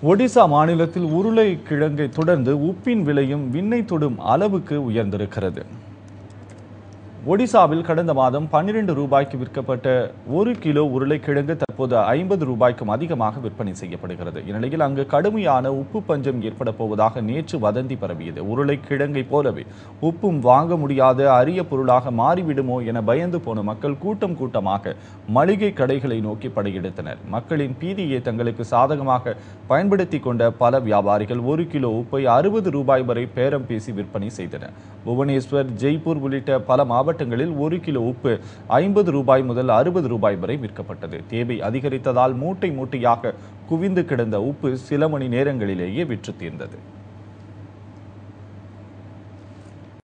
ஒடிசா மாநிலத்தில் உருளை கிழங்கை தொடர்ந்து உப்பின் விலையும் விண்ணை தொடும் அளவுக்கு உயர்ந்திருக்கிறது ஒடிசாவில் கடந்த மாதம் பன்னிரண்டு ரூபாய்க்கு விற்கப்பட்ட ஒரு கிலோ உருளைக்கிழங்கு தற்போது ஐம்பது ரூபாய்க்கும் அதிகமாக விற்பனை செய்யப்படுகிறது இந்நிலையில் அங்கு கடுமையான உப்பு பஞ்சம் ஏற்பட போவதாக நேற்று வதந்தி பரவியது உருளைக்கிழங்கை போலவே உப்பும் வாங்க முடியாத அரிய பொருளாக மாறிவிடுமோ என பயந்து போன மக்கள் கூட்டம் கூட்டமாக மளிகை கடைகளை நோக்கி படையெடுத்தனர் மக்களின் பீதியை தங்களுக்கு சாதகமாக பயன்படுத்தி கொண்ட பல வியாபாரிகள் ஒரு கிலோ உப்பை அறுபது ரூபாய் வரை பேரம் பேசி விற்பனை செய்தனர் புவனேஸ்வர் ஜெய்ப்பூர் உள்ளிட்ட பல மாவட்டங்களில் ஒரு கிலோ உப்பு ஐம்பது ரூபாய் முதல் அறுபது ரூபாய் வரை விற்கப்பட்டது தேவை அதிகரித்ததால் மூட்டை மூட்டையாக குவிந்து கிடந்த உப்பு சில மணி நேரங்களிலேயே விற்று தீர்ந்தது